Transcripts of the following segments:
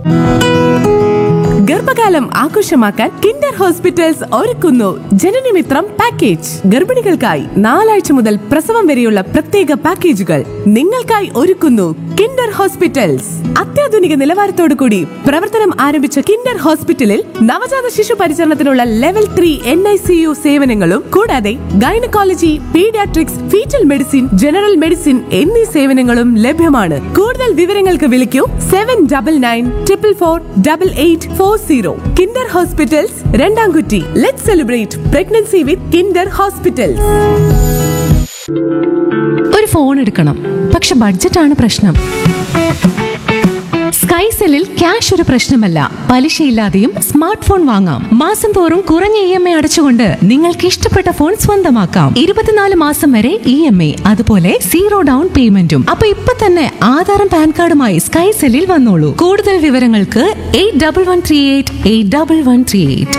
ഗർഭകാലം ആഘോഷമാക്കാൻ Kinder hospitals ഒരുക്കുന്നു ജനനമിത്രം പാക്കേജ് ഗർഭിണികൾക്കായി നാലാഴ്ച മുതൽ പ്രസവം വരെയുള്ള പ്രത്യേക പാക്കേജുകൾ നിങ്ങൾക്കായി ഒരുക്കുന്നു കിൻഡർ ഹോസ്പിറ്റൽസ് അത്യാധുനിക നിലവാരത്തോടു കൂടി പ്രവർത്തനം ആരംഭിച്ച കിൻഡർ ഹോസ്പിറ്റലിൽ നവജാത ശിശു പരിചരണത്തിനുള്ള level three N I C U സേവനങ്ങളും കൂടാതെ gynaecology paediatrics fetal medicine general medicine എന്നീ സേവനങ്ങളും ലഭ്യമാണ് കൂടുതൽ വിവരങ്ങൾക്ക് വിളിക്കൂ seven double nine triple four double eight four zero kinder hospitals രണ്ടാംകുറ്റി let celebrate pregnancy with kinder hospitals ഒരു ഫോൺ എടുക്കണം പക്ഷെ ബഡ്ജറ്റാണ് പ്രശ്നം സ്കൈസെല്ലിൽ ക്യാഷ് ഒരു പ്രശ്നമല്ല പലിശയില്ലാതെയും സ്മാർട്ട് ഫോൺ വാങ്ങാം മാസം തോറും കുറഞ്ഞ ഇ എം ഐ അടച്ചുകൊണ്ട് നിങ്ങൾക്ക് ഇഷ്ടപ്പെട്ട ഫോൺ സ്വന്തമാക്കാം ഇരുപത്തിനാല് മാസം വരെ ഇ എം ഐ അതുപോലെ സീറോ ഡൗൺ പേയ്മെന്റും അപ്പൊ ഇപ്പൊ തന്നെ ആധാറും പാൻ കാർഡുമായി സ്കൈസെല്ലിൽ വന്നോളൂ കൂടുതൽ വിവരങ്ങൾക്ക് eight double one three eight eight double one three eight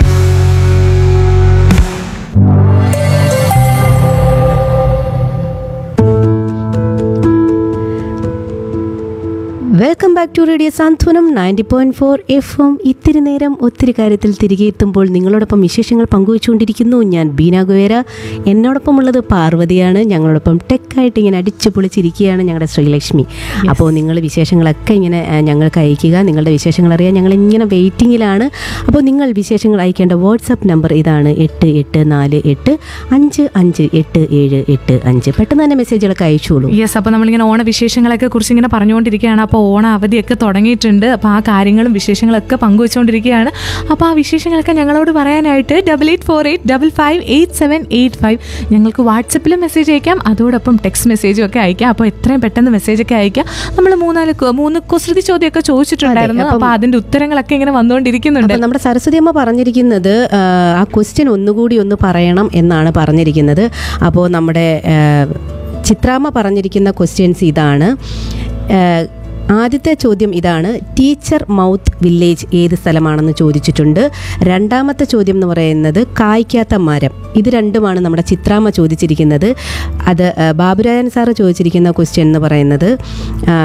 welcome back to radio Santhwanam ninety point four F M ഇത്തിരി നേരം ഒത്തിരി കാര്യത്തിൽ തിരികെ എത്തുമ്പോൾ നിങ്ങളോടൊപ്പം വിശേഷങ്ങൾ പങ്കുവച്ചുകൊണ്ടിരിക്കുന്നു ഞാൻ ബീന ഗുവേര എന്നോടൊപ്പം ഉള്ളത് പാർവതിയാണ് ഞങ്ങളോടൊപ്പം ടെക്കായിട്ട് ഇങ്ങനെ അടിച്ചു പൊളിച്ചിരിക്കുകയാണ് ഞങ്ങളുടെ ശ്രീലക്ഷ്മി അപ്പോൾ നിങ്ങൾ വിശേഷങ്ങളൊക്കെ ഇങ്ങനെ ആ, ഞങ്ങൾക്ക് അയക്കുക നിങ്ങളുടെ വിശേഷങ്ങൾ അറിയാൻ ഞങ്ങൾ ഇങ്ങനെ വെയിറ്റിങ്ങിലാണ് അപ്പോൾ നിങ്ങൾ വിശേഷങ്ങൾ അയക്കേണ്ട വാട്സപ്പ് നമ്പർ ഇതാണ് എട്ട് എട്ട് നാല് എട്ട് അഞ്ച് അഞ്ച് എട്ട് ഏഴ് എട്ട് അഞ്ച് പെട്ടെന്ന് തന്നെ മെസ്സേജുകളൊക്കെ അയച്ചോളൂ യെസ് അപ്പോൾ നമ്മളിങ്ങനെ ഓണവിശേഷങ്ങളൊക്കെ കുറിച്ച് ഇങ്ങനെ പറഞ്ഞുകൊണ്ടിരിക്കുകയാണ് അപ്പോൾ ഓണ അവധിയൊക്കെ തുടങ്ങിയിട്ടുണ്ട് അപ്പോൾ ആ കാര്യങ്ങളും വിശേഷങ്ങളൊക്കെ പങ്കുവച്ചുകൊണ്ടിരിക്കുകയാണ് അപ്പോൾ ആ വിശേഷങ്ങളൊക്കെ ഞങ്ങളോട് പറയാനായിട്ട് double eight four eight double five eight seven eight five ഞങ്ങൾക്ക് വാട്സപ്പിലും മെസ്സേജ് അയക്കാം അതോടൊപ്പം ടെക്സ്റ്റ് മെസ്സേജും ഒക്കെ അയക്കാം അപ്പോൾ എത്രയും പെട്ടെന്ന് മെസ്സേജൊക്കെ അയക്കാം നമ്മൾ മൂന്നാല് കു- മൂന്ന് കുസൃതി ചോദ്യമൊക്കെ ചോദിച്ചിട്ടുണ്ടായിരുന്നു അപ്പോൾ അതിൻ്റെ ഉത്തരങ്ങളൊക്കെ ഇങ്ങനെ വന്നുകൊണ്ടിരിക്കുന്നുണ്ട് അപ്പോൾ നമ്മുടെ സരസ്വതി അമ്മ പറഞ്ഞിരിക്കുന്നത് ആ, ആ ക്വസ്റ്റ്യൻ ഒന്നുകൂടി ഒന്ന് പറയണം എന്നാണ് പറഞ്ഞിരിക്കുന്നത് അപ്പോൾ നമ്മുടെ ആ, ചിത്രാമ്മ പറഞ്ഞിരിക്കുന്ന ക്വസ്റ്റ്യൻസ് ഇതാണ് ആ, ആദ്യത്തെ ചോദ്യം ഇതാണ് ടീച്ചർ മൗത്ത് വില്ലേജ് ഏത് സ്ഥലമാണെന്ന് ചോദിച്ചിട്ടുണ്ട് രണ്ടാമത്തെ ചോദ്യം എന്ന് പറയുന്നത് കായ്ക്കാത്ത മരം ഇത് രണ്ടുമാണ് നമ്മുടെ ചിത്രാമ്മ ചോദിച്ചിരിക്കുന്നത് അത് ആ, ബാബുരാജൻ സാറ് ചോദിച്ചിരിക്കുന്ന ക്വസ്റ്റ്യൻ എന്ന് പറയുന്നത് ആ,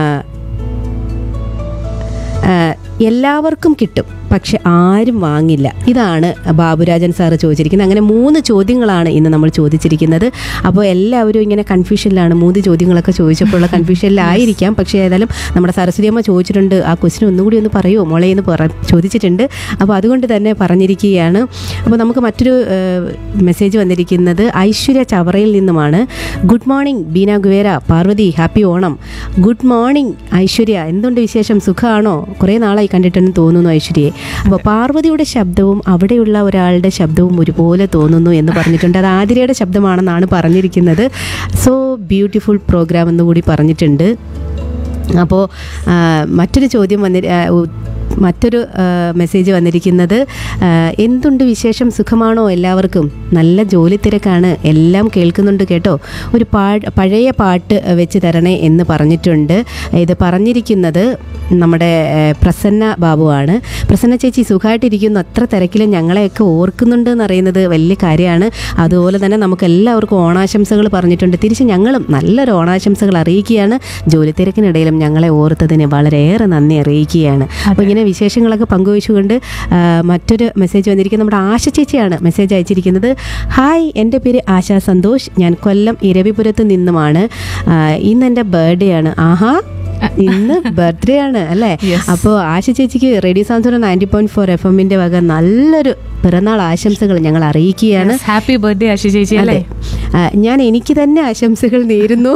ആ, എല്ലാവർക്കും കിട്ടും പക്ഷെ ആരും വാങ്ങില്ല ഇതാണ് ബാബുരാജൻ സാറ് ചോദിച്ചിരിക്കുന്നത് അങ്ങനെ മൂന്ന് ചോദ്യങ്ങളാണ് ഇന്ന് നമ്മൾ ചോദിച്ചിരിക്കുന്നത് അപ്പോൾ എല്ലാവരും ഇങ്ങനെ കൺഫ്യൂഷനിലാണ് മൂന്ന് ചോദ്യങ്ങളൊക്കെ ചോദിച്ചപ്പോഴുള്ള കൺഫ്യൂഷനിലായിരിക്കാം പക്ഷേ ഏതായാലും നമ്മുടെ സരസ്വതി അമ്മ ചോദിച്ചിട്ടുണ്ട് ആ ക്വസ്റ്റിന് ഒന്നുകൂടി ഒന്ന് പറയുമോ മോളെ എന്ന് പറ ചോദിച്ചിട്ടുണ്ട് അപ്പോൾ അതുകൊണ്ട് തന്നെ പറഞ്ഞിരിക്കുകയാണ് അപ്പോൾ നമുക്ക് മറ്റൊരു മെസ്സേജ് വന്നിരിക്കുന്നത് ഐശ്വര്യ ചവറയിൽ നിന്നുമാണ് good morning Beena Guevara Parvathy happy Onam good morning Aishwarya എന്തുണ്ട് വിശേഷം സുഖമാണോ കുറേ നാളായി കണ്ടിട്ടെന്ന് തോന്നുന്നു ഐശ്വര്യയെ അപ്പോൾ പാർവതിയുടെ ശബ്ദവും അവിടെയുള്ള ഒരാളുടെ ശബ്ദവും ഒരുപോലെ തോന്നുന്നു എന്ന് പറഞ്ഞിട്ടുണ്ട് അത് ആതിരയുടെ ശബ്ദമാണെന്നാണ് പറഞ്ഞിരിക്കുന്നത് സോ ബ്യൂട്ടിഫുൾ പ്രോഗ്രാം എന്നുകൂടി പറഞ്ഞിട്ടുണ്ട് അപ്പോൾ ആ, മറ്റൊരു ചോദ്യം വന്നി ആ, ഉ- മറ്റൊരു ആ, മെസ്സേജ് വന്നിരിക്കുന്നത് ആ, എന്തുണ്ട് വിശേഷം സുഖമാണോ എല്ലാവർക്കും നല്ല ജോലി തിരക്കാണ് എല്ലാം കേൾക്കുന്നുണ്ട് കേട്ടോ ഒരു പാ പഴയ പാട്ട് വെച്ച് തരണേ എന്ന് പറഞ്ഞിട്ടുണ്ട് ഇത് പറഞ്ഞിരിക്കുന്നത് നമ്മുടെ ആ, പ്രസന്ന ബാബുവാണ് പ്രസന്ന ചേച്ചി സുഖമായിട്ടിരിക്കുന്നു അത്ര തിരക്കിലും ഞങ്ങളെയൊക്കെ ഓർക്കുന്നുണ്ട് എന്നറിയുന്നത് വലിയ കാര്യമാണ് അതുപോലെ തന്നെ നമുക്ക് എല്ലാവർക്കും ഓണാശംസകൾ പറഞ്ഞിട്ടുണ്ട് തിരിച്ച് ഞങ്ങളും നല്ലൊരു ഓണാശംസകൾ അറിയിക്കുകയാണ് ജോലി തിരക്കിനിടയിലും ഞങ്ങളെ ഓർത്തതിന് വളരെയേറെ നന്ദി അറിയിക്കുകയാണ് അപ്പോൾ ഇങ്ങനെ വിശേഷങ്ങളൊക്കെ പങ്കുവച്ചുകൊണ്ട് ആ, മറ്റൊരു മെസ്സേജ് വന്നിരിക്കുന്നത് നമ്മുടെ ആശ ചേച്ചിയാണ് മെസ്സേജ് അയച്ചിരിക്കുന്നത് ഹായ് എൻ്റെ പേര് ആശ സന്തോഷ് ഞാൻ കൊല്ലം ഇരവിപുരത്ത് നിന്നുമാണ് ആ, ഇന്ന് എൻ്റെ ബർത്ത്ഡേ ആണ് ആഹാ ഇന്ന് ബർത്ത്ഡേ ആണ് അല്ലേ അപ്പോൾ ആശ ചേച്ചിക്ക് റേഡിയോ സാന്ത്വന നയൻറ്റി പോയിന്റ് ഫോർ എഫ് എമ്മിൻ്റെ വക നല്ലൊരു പിറന്നാൾ ആശംസകൾ ഞങ്ങൾ അറിയിക്കുകയാണ് ഹാപ്പി ബർത്ത്ഡേ അശി ചേച്ചി അല്ലേ ആ, ഞാൻ എനിക്ക് തന്നെ ആശംസകൾ നേരുന്നു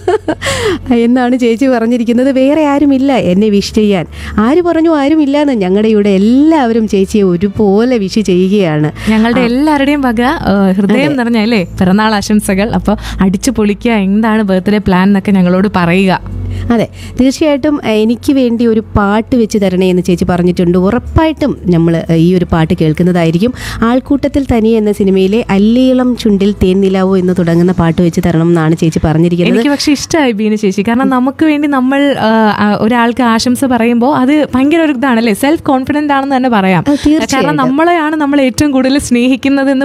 എന്നാണ് ചേച്ചി പറഞ്ഞിരിക്കുന്നത് വേറെ ആരുമില്ല എന്നെ വിഷ് ചെയ്യാൻ ആര് പറഞ്ഞു ആരുമില്ല എന്ന് ഞങ്ങളുടെ ഇവിടെ എല്ലാവരും ചേച്ചിയെ ഒരുപോലെ വിഷ് ചെയ്യുകയാണ് ഞങ്ങളുടെ എല്ലാവരുടെയും വക ആ, ഹൃദയം നിറഞ്ഞ അല്ലേ പിറന്നാൾ ആശംസകൾ അപ്പോൾ അടിച്ചു പൊളിക്കുക എന്താണ് ബർത്ത്ഡേ പ്ലാൻ എന്നൊക്കെ ഞങ്ങളോട് പറയുക അതെ തീർച്ചയായിട്ടും ആ, എനിക്ക് വേണ്ടി ഒരു പാട്ട് വെച്ച് തരണേ എന്ന് ചേച്ചി പറഞ്ഞിട്ടുണ്ട് ഉറപ്പായിട്ടും നമ്മൾ ഈ ഒരു പാട്ട് കേൾക്കുന്നതായിരിക്കും ആൾക്കൂട്ടത്തിൽ തനി എന്ന സിനിമയിലെ അല്ലീളം ചുണ്ടിൽ തേൻ നിലാവോ എന്ന് തുടങ്ങുന്ന പാട്ട് വെച്ച് തരണം എന്നാണ് ചേച്ചി പറഞ്ഞിരിക്കുന്നത് എനിക്ക് പക്ഷെ ഇഷ്ടമായി ബീന ചേച്ചി കാരണം നമുക്ക് വേണ്ടി നമ്മൾ ആ, ആ, ഒരാൾക്ക് ആശംസ പറയുമ്പോൾ അത് ഭയങ്കര ഒരു ഇതാണല്ലേ സെൽഫ് കോൺഫിഡന്റ് ആണെന്ന് തന്നെ പറയാം അത് തീർച്ചയായിട്ടും. കാരണം നമ്മളെയാണ് നമ്മൾ ഏറ്റവും കൂടുതൽ സ്നേഹിക്കുന്നത് എന്ന്